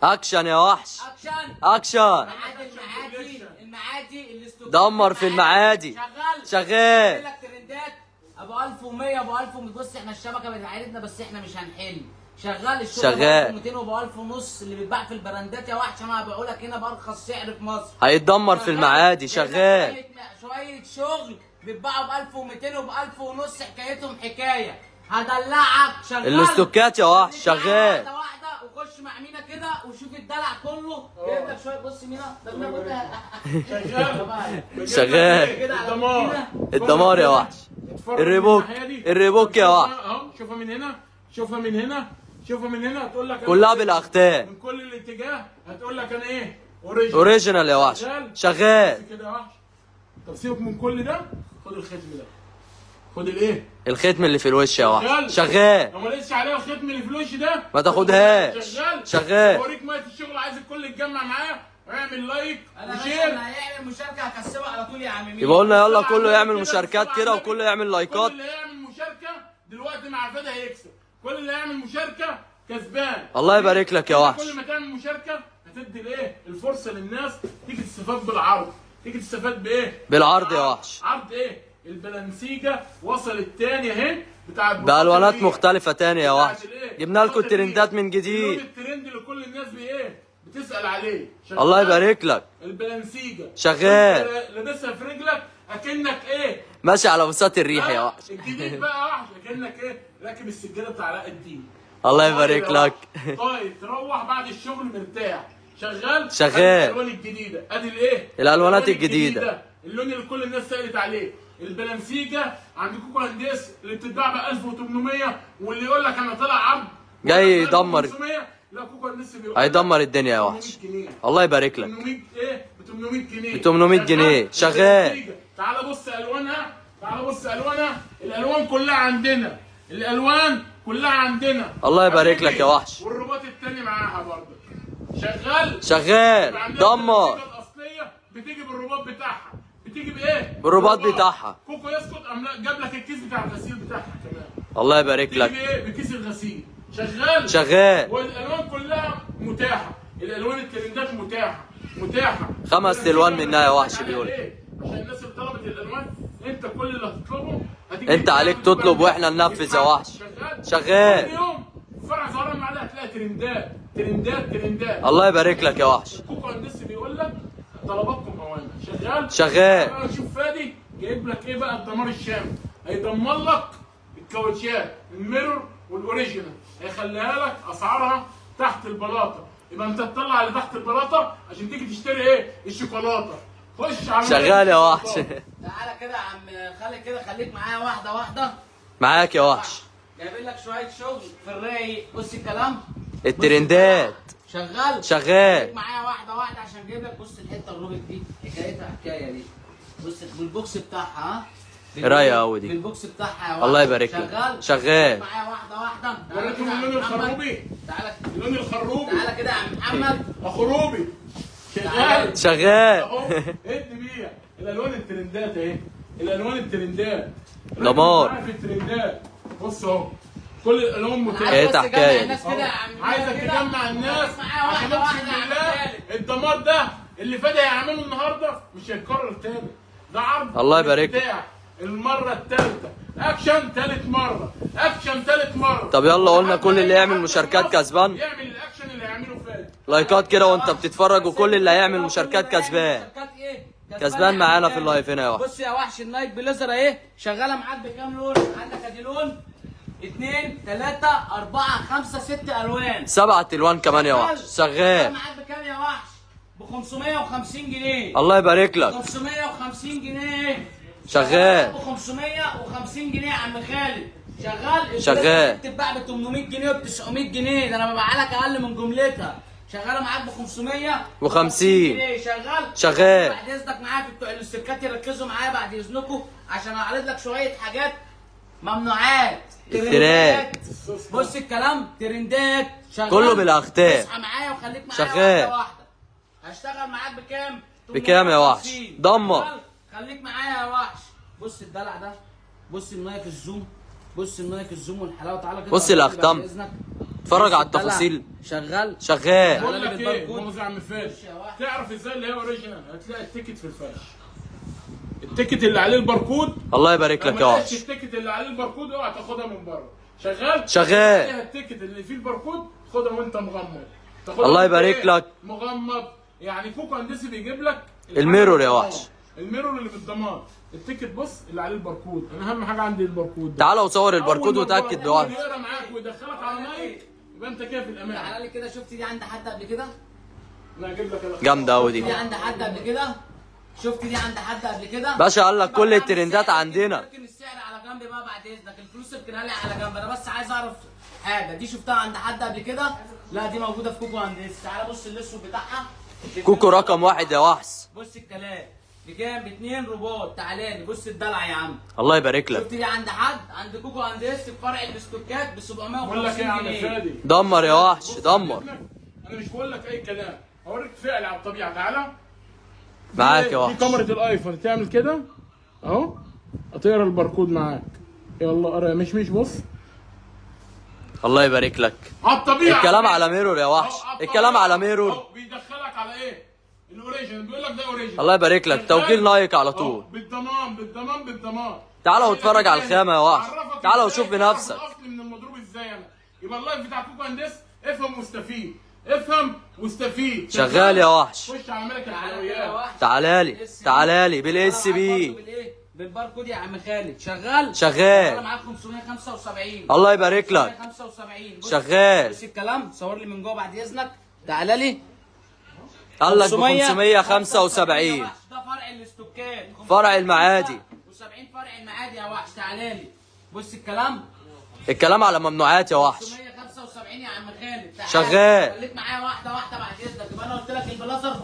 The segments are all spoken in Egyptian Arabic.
اكشن يا وحش اكشن اكشن المعادي المعادي المعادي الاستوديو دمر في المعادي. شغال شغال. بيقول لك ترندات ابو 1100 ابو 1100 بص احنا الشبكه بتاعتنا بس احنا مش هنحل شغال الشغل شغال. ابو 200 وابو 1000 ونص اللي بيتباع في البراندات يا وحش انا هبيعه لك هنا بارخص سعر في مصر هيتدمر في المعادي شغال. شغال شوية- شويه شغل بيتباعوا ب 1200 وب 1000 ونص حكايتهم حكايه هدلعك شغال الاستوكات يا وحش خليك شغال واحده واحده وخش مع مينا كده وشوف الدلع كله جايب لك شويه بص مينا ده مينا بقول شغال كده على الدمار. مينا. الدمار يا وحش اتفرج الريبوك من الناحية دي. الريبوك يا شوفها وحش اهو شوفها من هنا شوفها من هنا شوفها من هنا هتقول لك أنا كلها إيه؟ بالاختام من كل الاتجاه هتقول لك انا ايه اوريجينال اوريجينال يا وحش شغال بس كده يا وحش طب سيبك من كل ده خد الختم ده خد الايه الختم اللي في الوش يا وحش شغال لو ما لقيتش عليها الختم اللي في الوش ده ما تاخدهاش. شغال شغال. اوريك ميه الشغل عايز الكل يتجمع معايا واعمل لايك انا باشا وشير اللي هيعمل مشاركه هكسبها على طول يا عم مينا يبقى قلنا يلا كله كده يعمل كده مشاركات بسرعة كده على وكله النبي. يعمل لايكات كل اللي هيعمل مشاركه دلوقتي مع فدا هيكسب كل اللي هيعمل مشاركه كسبان الله يبارك لك يا أنت وحش كل ما تعمل مشاركه هتدي الايه الفرصه للناس تيجي تستفاد بالعرض تيجي تستفاد بايه بالعرض يا وحش. عرض ايه البلانسيجا وصلت تاني اهي بتاعت بالوانات بطاطا مختلفه تانية يا وحش بتاعت الإيه؟ جبنا لكم بطاطا الترندات من اللون جديد الترند اللي كل الناس بايه بتسال عليه شغال؟ الله يبارك لك البلانسيجا شغال. أنت لابسها في رجلك اكنك ايه ماشي على بساط الريح يا لا، وحش الجديد بقى يا وحش اكنك ايه راكب السجاده بتاع علاء الدين الله يبارك طيب يا لك وحش. طيب تروح بعد الشغل مرتاح شغال شغال. أدي الالوان الجديده ادي الايه الألوانات الألوان الجديدة. اللون اللي كل الناس سالت عليه البلانسيجا عند كوكو هندس اللي بتتباع ب 1800 واللي يقول لك انا طالع عرض جاي ب يدمر. 1500 لا كوكو هندس بيقول هيدمر الدنيا يا وحش 800 جنيه الله يبارك لك 800 ايه ب 800 جنيه ب 800 جنيه. شغال. البلانسيجا. تعال بص الوانها تعال بص الوانها الالوان كلها عندنا الالوان كلها عندنا الله يبارك لك يا وحش. والرباط التاني معاها برضه شغال شغال يبقى عندنا دمر البلانسيجا الاصليه بتيجي بالرباط بتاعها بتيجي بايه بالرباط بتاعها. كوكو يسقط ام لا جاب لك الكيس بتاع الغسيل بتاعها كمان الله يبارك بتيجي لك بايه بكيس الغسيل شغال شغال والالوان كلها متاحه الالوان الترندات متاحه متاحه خمس ألوان منها يا وحش بيقول. ليه؟ عشان الناس اللي طلبت الالوان انت كل اللي هتطلبه هتيجي انت عليك تطلب تطلب بقى. واحنا ننفذ يا وحش. شغال شغال. كل يوم فرع زهران معلقه هتلاقي ترندات ترندات ترندات الله يبارك لك يا وحش كوكو هندسي بيقول لك طلباتكم اوامر شغال شغال. بقى شوف فادي جايب لك ايه بقى الدمار الشامل هيدمر لك الكاوتشات الميرور والاوريجينال هيخليها لك اسعارها تحت البلاطه يبقى انت تطلع اللي تحت البلاطه عشان تيجي تشتري ايه الشوكولاته خش على شغال يا وحش تعالى كده يا عم خالد كده خليك معايا واحده واحده معاك يا وحش جايبين لك شويه شغل في الرايق بص الكلام الترندات شغال شغال خليك معايا واحده واحده عشان جايب لك بص الحته الروبك دي حكايتها حكايه دي بص بالبوكس بتاعها ها رايقة أوي دي. بالبوكس بتاعها يا الله واحد. يبارك لك. شغال شغال. خليك معايا واحده واحده تعالى وريتهم كده يا اللون عم محمد. الخروبي تعالى اللون الخروبي تعالى كده يا عم محمد خروبي شغال شغال اهو ادي بيها الالوان الترندات اهي الالوان الترندات دمار. ركز معايا في الترندات بص اهو كل الالوان متاحه ايه بس تحكاية جمع دي؟ الناس كده يا عم عايزك كده. تجمع الناس معايا عشان واحده اقسم واحده يا عم بالله خالد. الدمار ده اللي فادي هيعمله النهارده مش هيتكرر تاني ده عرض الله يبارك لك. بتاع المره الثالثه اكشن ثالث مره اكشن ثالث مره طب يلا قلنا لحد كل ما اللي يجي يعمل حد مشاركات في مصر كسبان. يعمل الاكشن اللي هيعمله فادي لايكات كده وانت بتتفرج وكل اللي هيعمل مشاركات كسبان مشاركات ايه؟ كسبان معانا في اللايف هنا يا وحش بص يا وحش النايت بليزر اهي شغاله معاك بكام لون؟ عندك ادي لون اثنين ثلاثة أربعة خمسة ست ألوان سبعة الوان كمان يا وحش شغال معاك بكام يا وحش؟ ب 550 جنيه الله يبارك لك 550 جنيه شغال. ب 550 جنيه يا عم خالد شغال شغال. بتتباع ب 800 جنيه وب 900 جنيه ده انا ببيعها لك اقل من جملتها شغاله معاك ب 500 وخمسين. جنيه شغال شغال. بعد اذنك معايا في بتوع الاستركات يركزوا معايا بعد اذنكم عشان اعرض لك شويه حاجات ممنوعات الترند. ترندات. بص الكلام ترندات شغال كله بالأختام. اصحى معايا وخليك معايا شغال. واحده واحده هشتغل معاك بكام؟ بكام يا وحش؟ 850. دمر. شغال. خليك معايا يا وحش بص الدلع ده بص المايك الزوم بص المايك الزوم والحلاوه تعالى كده بص بعد الأختام. إذنك. اتفرج على الدلع التفاصيل شغال شغال بقول لك على ايه الباركود. موزع من فارس يا واحد. تعرف ازاي اللي هي اوريجينال هتلاقي التيكت في الفرش التيكت اللي عليه الباركود الله يبارك لك لما يا لقيتش وحش التيكت اللي عليه الباركود اوعى تاخدها من بره شغال شغال. عليها التيكت اللي فيه الباركود خدها وانت مغمض تاخدها الله وانت يبارك إيه؟ لك. مغمض يعني كوكو هندسي بيجيب لك الميرور يا الحاجة وحش. الميرور اللي بالضمان التيكت بص اللي عليه الباركود انا اهم حاجه عندي الباركود ده تعالى وصور الباركود أول ما وتاكد الباركود بوحش يقرا معاك ويدخلك على مايك يبقى انت كده في الامان تعالى لي كده شفت دي عند حد قبل كده انا هجيب لك الأخبار. جامده قوي دي دي عند حد قبل كده شفت دي عند حد قبل كده باشا قال لك كل بقى الترندات السعر- عندنا ممكن السعر على جنب بقى بعد اذنك الفلوس اركنها لي على جنب انا بس عايز اعرف حاجه دي شفتها عند حد قبل كده لا دي موجوده في كوكو هندسه تعالى بص الاسود بتاعها كوكو رقم واحد يا وحش بص الكلام بكام باتنين روبوت تعالى لي بص الدلع يا عم الله يبارك لك شفت دي عند حد عند كوكو هندسه في فرع الاستوكات ب بقول لك ايه يا 750 عم جنيه فادي دمر يا وحش دمر انا مش بقول لك اي كلام هوريك فعل على الطبيعه تعالى معاك دي- يا دي وحش كاميرا الايفون تعمل كده اهو هتقرا الباركود معاك يلا قرا يا مش مش بص الله يبارك لك على الطبيعه الكلام على ميرور يا وحش أهو، على الكلام على الطبيعة. ميرور أهو، بيدخلك على ايه الاوريجن بيقول لك ده اوريجن الله يبارك لك توكيل نايك على طول بالضمان بالضمان بالضمان تعالى واتفرج على الخامة يا وحش. أعرفك تعالى إزاي وشوف تعرف بنفسك. الاصل من المضروب ازاي انا يبقى اللايف بتاع كوكو هندس افهم واستفيد افهم واستفيد شغال يا وحش خش على ملك تعالى كده يا الحلويات وحش. تعالى لي اس تعالى لي بالاس أنا معاك بي برضه بالايه بالباركود يا عم خالد شغال شغال. انا معاك 575 الله يبارك لك 575 بص- شغال. بص الكلام صور لي من جوه بعد اذنك تعالى لي قال لك ب 500 575 ده فرع الاستوكات فرع المعادي. و70 فرع المعادي يا وحش تعالى لي بص الكلام الكلام على ممنوعات يا وحش 575 يا عم خالد تعالى. شغال. خليك معايا واحده واحده بعد اذنك يبقى انا قلت لك البلازر ب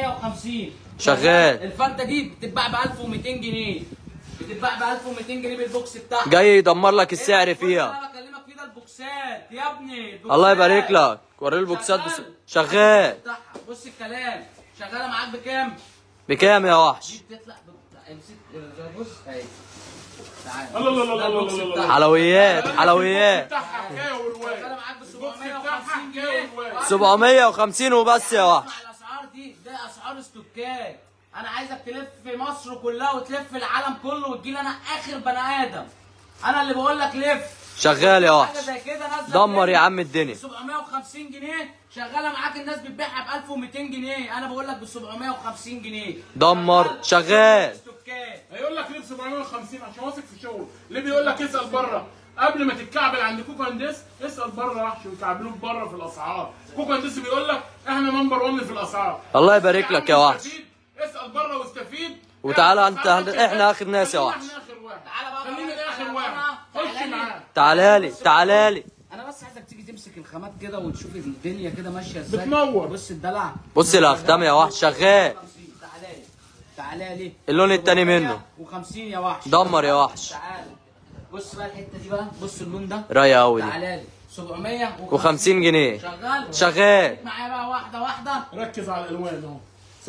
550 شغال. الفانتا دي بتتباع ب 1200 جنيه بتتباع ب 1200 جنيه بالبوكس بتاعها جاي يدمر لك السعر كل اللي فيها انا بكلمك فيه ده البوكسات يا ابني البوكسات. الله يبارك لك وري البوكسات بس شغال بتاعها. بص الكلام شغاله معاك بكام؟ بكام يا وحش دي بتطلع بت- امسك بص اهي تعالى الله الله الله ده الله البوكس الله الله. بتاعها. حلويات حلويات بتاعها حكايه وروايه شغاله معاك ب البوكس 750 بتاعها جنيه حكايه وروايه 750 وبس يا وحش اسمع الاسعار دي ده اسعار استوكات انا عايزك تلف في مصر كلها وتلف العالم كله وتجيلي انا اخر بني ادم انا اللي بقول لك لف شغال يا حاجه وحش زي كده نازله دمر بإيه؟ يا عم الدنيا 750 جنيه شغاله معاك الناس بتبيعها ب 1200 جنيه انا بقول لك ب 750 جنيه دمر. شغال. استوكات هيقول لك ليه ب 750 عشان واثق في شغله ليه بيقول لك اسال بره قبل ما تتكعبل عند كوكو هندس اسال بره وحش ويكعبلوك بره في الاسعار كوكو هندس بيقول لك احنا نمبر 1 في الاسعار الله يبارك لك يا وحش. استفيد، اسال بره واستفيد وتعالى اعرف انت- أسعارك احنا آخر ناس يا خلينا وحش. احنا اخر واحد تعالى بقى خلينا بقى. اخر تعالى واحد بقى. خش تعالى معاه تعالى لي تعالى لي انا بس عايزك تيجي تمسك الخامات كده وتشوف الدنيا كده ماشيه ازاي بتنور. بص الدلع بص الاختام يا وحش شغال تعالى لي تعالى لي اللون التاني منه و50 يا وحش دمر يا وحش تعالى بص بقى الحته دي بقى بص اللون ده رايقه قوي دي تعالى لي 700 و50 جنيه شغال شغال معايا بقى واحده واحده ركز على الالوان اهو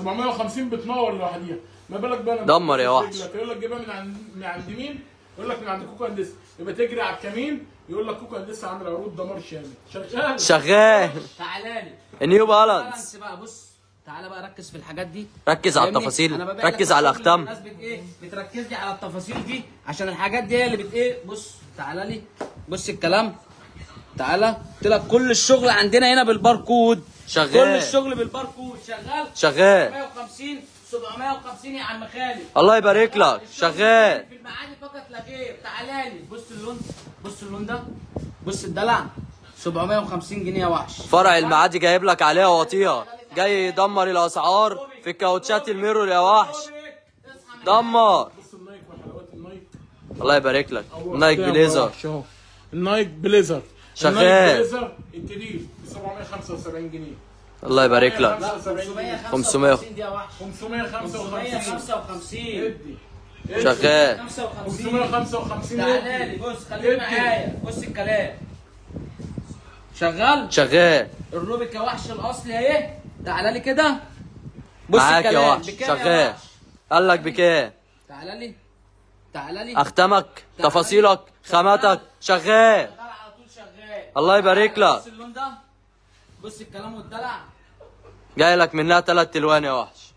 750 بتنور لوحديها ما بالك بقى لما دمر يا تمسك وحش. رجلك، يقول لك جيبها من عند من عند مين يقول لك من عند كوكو هندسه يبقى تجري على الكمين يقول لك كوكو هندسه عامل عروض دمار شامل شغال شغال تعالى لي النيو بالانس بالانس بقى بص تعالى بقى ركز في الحاجات دي ركز على فاهمني؟ التفاصيل أنا ببيع لك ركز على الشغل الاختام الناس بت ايه بتركز لي على التفاصيل دي عشان الحاجات دي هي اللي بت ايه بص تعالى لي بص الكلام تعالى قلت لك كل الشغل عندنا هنا بالباركود شغال. كل الشغل بالباركود شغال شغال 750 750 يا عم خالد الله يبارك لك شغال في المعادي فقط لا غير تعالى لي بص اللون بص اللون ده بص الدلع 750 جنيه يا وحش فرع المعادي جايب لك عليها وطيها جاي يدمر الاسعار في كاوتشات الميرور يا وحش دمر بص النايك وحلوات النايك الله يبارك لك نايك بليزر اهو النايك بليزر شغال. النايك بليزر الجديد ب 775 جنيه الله يبارك لك 555 دي يا وحش 555 555 ادي شغال 55 555 تعالى لي بص خليك معايا بص الكلام شغال شغال الروبيك يا وحش الاصلي اهي تعالى لي كده بص معاك يا الكلام وحش بكام يا شغال وحش؟ قال لك بكام تعالى لي تعالى لي اختامك تفاصيلك خاماتك شغال شغال على طول شغال الله يبارك لك بص اللون ده بص الكلام والدلع جاي لك منها تلات الوان يا وحش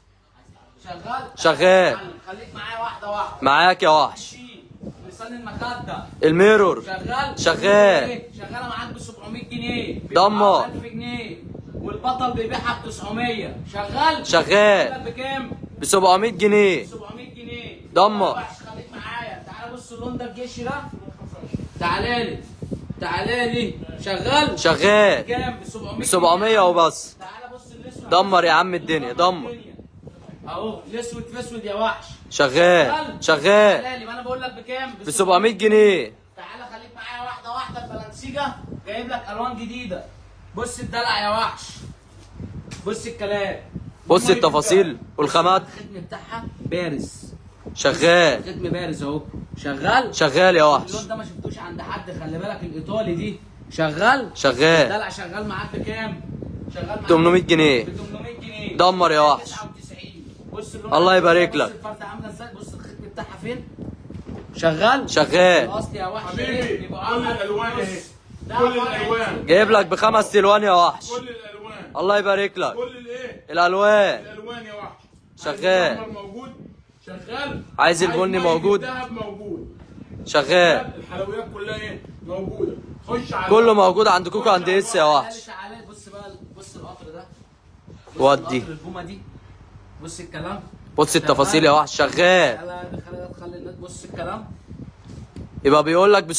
شغال شغال. خليك معايا واحده واحده معاك يا وحش شيل لسان المخده الميرور شغال شغال. شغاله معاك ب 700 جنيه ضمه. 1000 جنيه والبطل بيبيعها ب 900 شغال شغال. بكام؟ ب 700 جنيه 700 جنيه ضمه. وحش خليك معايا تعالى بص اللون ده الجيش ده تعالى لي تعالى لي شغال شغال كام ب 700 ب 700 وبس تعالى بص الاسود دمر يا عم الدنيا دمر اهو الاسود في اسود يا وحش شغال شغال تعالى لي ما انا بقول لك بكام ب 700 جنيه تعالى خليك معايا واحده واحده البلانسيجا جايب لك الوان جديده بص الدلع يا وحش بص الكلام بص التفاصيل والخامات الختم بتاعها بارز شغال الختم بارز اهو شغال شغال يا وحش اللون ده ما شفتوش عند حد خلي بالك الايطالي دي شغال شغال الدلع شغال معاك بكام شغال معاك 800 جنيه ب 800 جنيه دمر يا وحش 99 بص اللون الله يبارك بص لك. الفرده عامله ازاي بص الختم بتاعها فين شغال شغال الاصل يا وحش حبيبي يبقى كل عمل الالوان اهي بص. ده كل فرع الالوان جايب لك بخمس الوان يا وحش كل الالوان الله يبارك لك كل الايه الالوان الالوان يا وحش شغال. عايز الأحمر موجود شغال عايز البني مية موجود. الذهب موجود شغال الحلويات كلها ايه موجوده خش على كله موجود عند كوكو عند اس يا وحش تعالى تعالى بص بقى بص القطر ده بص ودي. القطر البومه دي بص الكلام بص التفاصيل يا وحش شغال تعالى خلي خلي الناس بص الكلام يبقى بيقول لك ب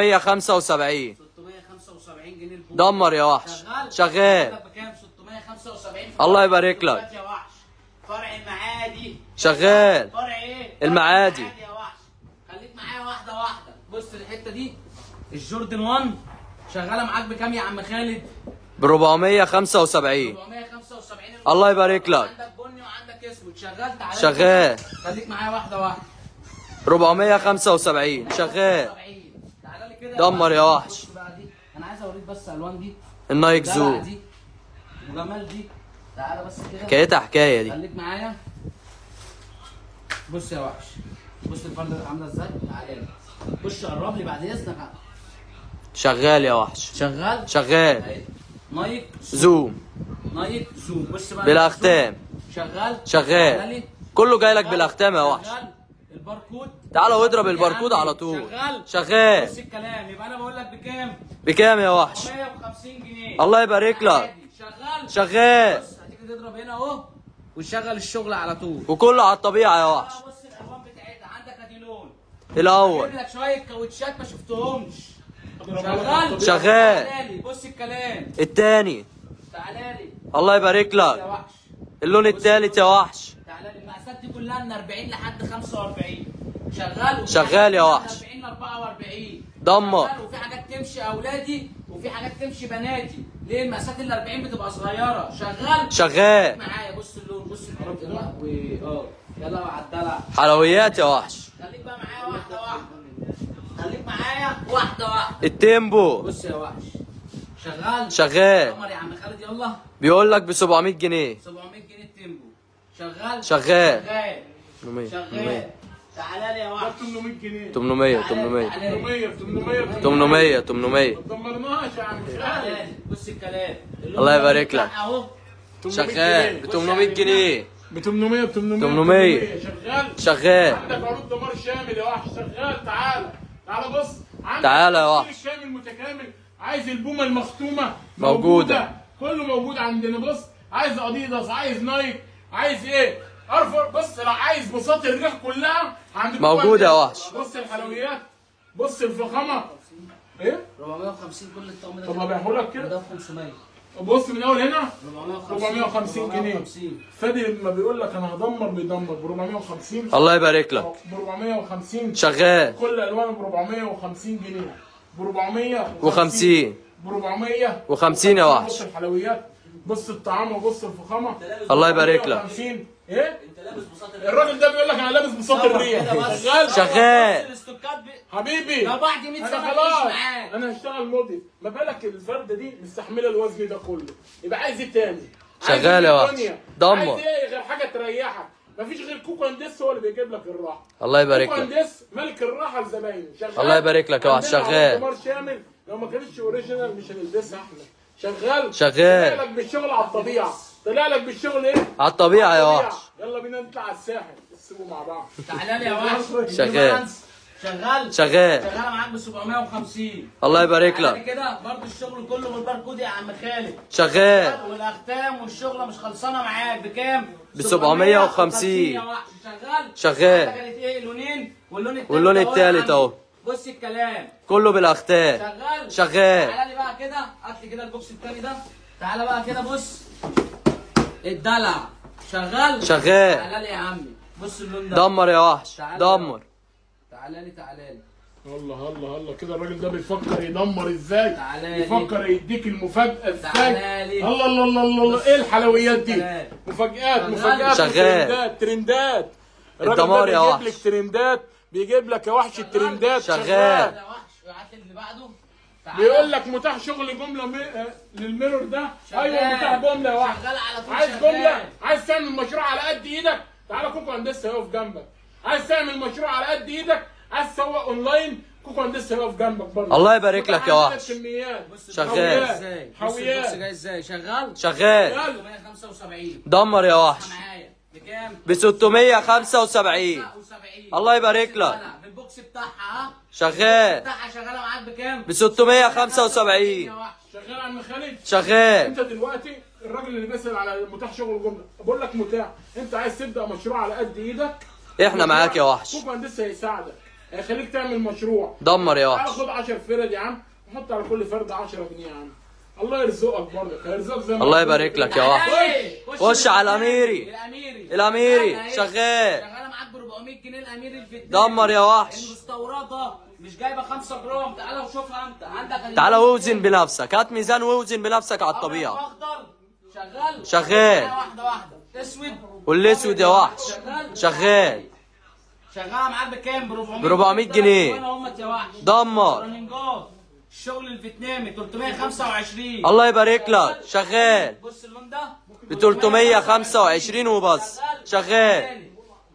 675 675 جنيه البومه دمر يا وحش شغال شغال بقول لك بكام 675 الله يبارك لك. يا وحش فرع المعادي شغال فرع ايه المعادي. فرع يا وحش خليك معايا واحده واحده بص الحته دي الجوردن 1 شغاله معاك بكام يا عم خالد ب 475 475 الله يبارك لك. عندك بني وعندك اسود شغال تعالى شغال. خليك معايا واحده واحده 475 شغال 70 تعالى لي كده دمر يا وحش. بص بقى دي انا عايز اوريك بس الوان دي النايك دلع زو دي وجمال دي تعالى بس كده حكايتها حكايه دي خليك معايا بص يا وحش بص الفرده عامله ازاي تعالى لي خش قرب لي بعد اذنك شغال يا وحش شغال شغال أهي. نايك زوم نايك زوم بص بقى بالاختام شغال شغال. تعالى لي. كله جاي لك بالاختام يا وحش شغال. الباركود تعالى واضرب يا الباركود عمي. على طول شغال شغال بص الكلام يبقى انا بقول لك بكام بكام يا وحش 150 جنيه الله يبارك لك عادي. شغال شغال بص هتيجي تضرب هنا اهو وتشغل الشغل على طول وكله على الطبيعه يا وحش بص الالوان بتاعتها عندك ادي لون الاول جايب لك شويه كاوتشات ما شفتهمش شغال شغال. تعالى لي بص الكلام التاني تعالى لي الله يبارك يا لك وحش اللون التالت يا وحش تعالى لي المقاسات دي كلها من 40 لحد 45 شغال وفي شغال حاجات يا من وحش. 40 ل 44 دمر. شغال وفي حاجات تمشي اولادي وفي حاجات تمشي بناتي ليه المقاسات ال 40 بتبقى صغيره شغال شغال معايا بص اللون بص اللون يا لهوي اه يلا على الدلع حلويات يا وحش خليك بقى معايا واحده واحده خليك معايا واحده واحده التيمبو بص يا وحش شغال شغال قمر يا عم خالد يلا بيقول لك ب 700 جنيه 700 جنيه التيمبو شغال شغال. شغال 800 شغال تعالى لي يا ده وحش 800 جنيه 800 800 800 800 800 800 ما دمرناش يا عم تعالى خالد لي بص الكلام الله يبارك لك. اهو شغال ب 800 جنيه ب 800 ب 800 800. شغال شغال عندك عروض دمار شامل يا وحش شغال تعالى تعالى بص عندك تعالى يا تفصيل وحش. شامل متكامل عايز البومه المختومه موجودة. كله موجود عندنا بص عايز اديداس عايز نايك عايز ايه ارفع بص لو عايز بساط الريح كلها عندك موجودة يا وحش. بص الحلويات بص الفخامه ايه 450 كل الطقم ده طب هبيعه لك كده ده 500 بص من اول هنا 450 450 جنيه 450. فادي لما بيقول لك انا هدمر بيدمر ب 450 الله يبارك لك ب 450 شغال كل الوان ب 450 جنيه ب 450 وخمسين ب 400 وخمسين يا وحش بص الحلويات بص الطعام وبص الفخامه الله يبارك لك 450 ايه الراجل ده بيقول لك انا لابس بساط الريح شغال شغال. بص الاستوكات ب- حبيبي لو بعد 100 انا سنه خلاص تعيش معاك انا هشتغل موديل ما بالك الفرده دي مستحمله الوزن ده كله يبقى عايز ايه تاني شغال عايز يا إيه وحش. الدنيا؟ دمر. عايز ايه غير حاجه تريحك مفيش غير كوكو انديس هو اللي بيجيب لك الراحه الله يبارك كوكو لك انديس ملك الراحه لزباينه شغال الله يبارك لك يا وحش. عندنا شغال. عروض دمار شامل لو ما كانتش اوريجينال مش هنلبسها احنا شغال شغال. طلع لك بالشغل على الطبيعه طلع لك بالشغل ايه على الطبيعه يا طبيعة. وحش يلا بينا نطلع على الساحل نسيبوا مع بعض تعالى لي يا وحش شغال. شغال شغال شغاله معاك ب 750 الله يبارك تعالى لك كده برضه الشغل كله بالباركود يا عم خالد شغال والاختام والشغله مش خلصانه معاك بكام؟ ب 750. يا وحش شغال شغال. عندك كانت ايه لونين واللون التالت واللون أهو يا التالت عم. أهو. بص الكلام كله بالاختام شغال شغال. تعالى لي بقى كده هات لي كده البوكس التاني ده تعالى بقى كده بص الدلع شغال شغال. تعالى لي يا عمي بص اللون ده دمر يا وحش تعالى. دمر تعالى لي تعالى لي الله الله الله كده الراجل ده بيفكر يدمر ازاي تعالى لي. بيفكر يديك المفاجأة ازاي تعالى لي. الله الله الله الله, الله. ايه الحلويات دي تعالى. مفاجآت شغال. مفاجآت شغال. وترندات ترندات الراجل الدمار ده يا بيجيب وحش. لك ترندات بيجيب لك يا وحش الترندات شغال. يا وحش هات اللي بعده تعالى. بيقول لك متاح شغل جمله مي... آه، للميرور ده شغال. ايوه متاح جمله يا واحد شغال على طول عايز شغال. جمله عايز تعمل مشروع على قد ايدك تعالى كوكو هندسه هيقف جنبك عايز تعمل مشروع على قد ايدك عايز تسوق اونلاين كوكو هندسه هيقف جنبك برضه الله يبارك لك يا عندك وحش. كميات شغال. حاويات. ازاي بص حاويات البوكس جاي ازاي شغال شغال يلا 175 دمر يا وحش معايا بكام؟ ب 675 79 الله يبارك لك. بالبوكس بتاعها ها شغال بتاعها شغاله معاك بكام؟ ب 675 يا وحش. شغال عم خالد شغال انت دلوقتي الراجل اللي بيسال على متاح شغل جمله بقول لك متاح انت عايز تبدا مشروع على قد ايدك احنا معاك يا وحش كوكو هندسه هيساعدك هيخليك تعمل مشروع دمر يا تعال وحش خد 10 فرد يا عم وحط على كل فرد 10 جنيه يا عم الله يرزقك برضك هيرزقك زي ما الله قلت يبارك لك يا وحش خش خش على الأميري. الاميري الأميري. اهي. شغال. شغاله معاك ب 400 جنيه الاميري الفيتنامي دمر يا وحش المستورده مش جايبه 5 جرام تعالى وشوفها انت عندك تعالى ووزن بنفسك هات ميزان ووزن بنفسك على الطبيعه اخضر شغال شغال. واحده واحده اسود والاسود يا وحش شغال شغال شغاله معاك بكام ب 400 ب 400 جنيه. وانا همت يا وحش دمر رننجات الشغل الفيتنامي 325 الله يبارك لك شغال بص اللون ده ب 325 وبس شغال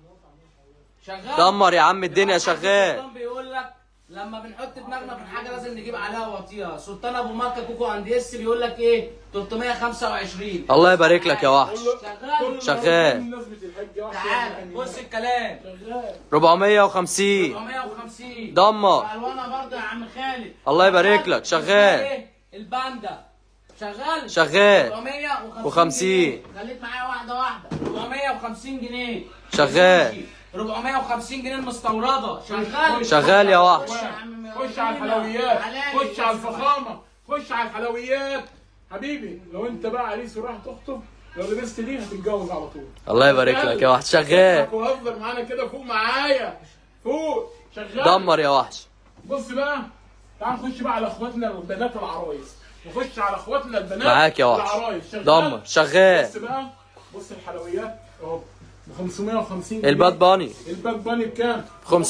شغال دمر يا عم الدنيا شغال سلطان بيقول لك لما بنحط دماغنا في الحاجه لازم نجيب عليها وطيها سلطان ابو مكه كوكو عند اس بيقول لك ايه 325 الله يبارك لك يا وحش شغال شغال. بمناسبة الحج واحد تعالى بص الكلام شغال 450 450 دمر والوانها برضه يا عم خالد الله يبارك لك شغال إيه؟ الباندا شغال شغال 450 وخمسين. جنيه. خليك معايا واحده واحده 450 جنيه شغال. 450 جنيه المستورده شغال شغال يا وحش خش يا عم خش على الحلويات تعالى. خش على الفخامة خش على الحلويات حبيبي لو انت بقى عريس وراح تخطب لو لبست دي هتتجوز على طول الله يبارك لك يا وحش شغال وهزر معانا كده فوق معايا فوق شغال دمر يا وحش بص بقى تعال نخش بقى على اخواتنا البنات العرايس نخش على اخواتنا البنات معاك يا وحش. العرايس شغال دمر شغال بص بقى بص الحلويات اهو ب 550 الباد باني الباك باني بكام؟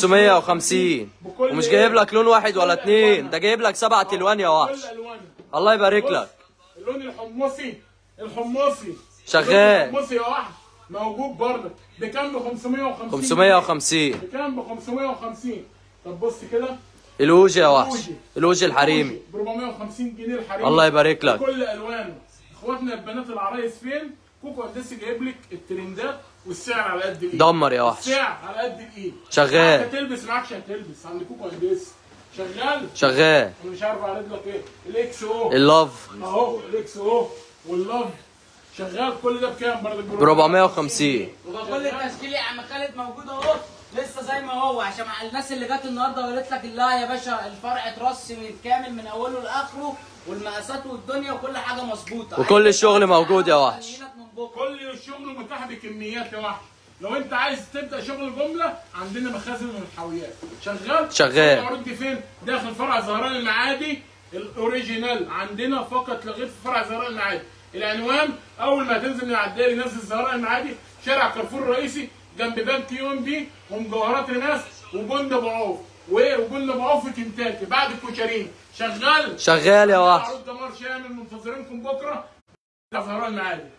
550 بكل ومش جايب لك لون واحد ولا اتنين ده جايب لك سبعة الوان يا وحش كل الوانها الله يبارك بص، لك اللون الحمصي الحمصي شغال. اللون الحمصي يا وحش موجود برضه بكام ب 550 550 بكام ب 550 طب بص كده الوج يا وحش الوج الحريمي ب 450 جنيه الحريمي الله يبارك لك كل الوانه اخواتنا البنات العرايس فين كوكو هندسي جايب لك الترندات والسعر على قد الايد دمر يا وحش السعر على قد الايد شغال. هتلبس معكش هتلبس عند كوكو هندسي شغال شغال انا مش عارف اعرض لك ايه الاكس او اللوف اهو الاكس او واللاف شغال كل ده بكام برضه ب 450 وكل التسجيل يا عم خالد موجود اهو لسه زي ما هو عشان مع الناس اللي جت النهارده وقالت لك لا يا باشا الفرع اترص كامل من اوله لاخره والمقاسات والدنيا وكل حاجه مظبوطه وكل الشغل موجود يا وحش. هنجيلك من بكرة. كل الشغل متاح بكميات يا وحش لو انت عايز تبدا شغل جمله عندنا مخازن والحاويات شغال شغال. العروض دي فين داخل فرع زهران المعادي الاوريجينال عندنا فقط لغير في فرع زهران المعادي العنوان اول ما تنزل من على الدائري نزل زهران المعادي شارع كارفور الرئيسي جنب بنك يوم دي ومجوهرات رماس وجند ابو عوف وجند ابو عوف في كنتاكي بعد الكشرين شغال شغال يا وحش عروض دمار شامل منتظرينكم بكره في زهران المعادي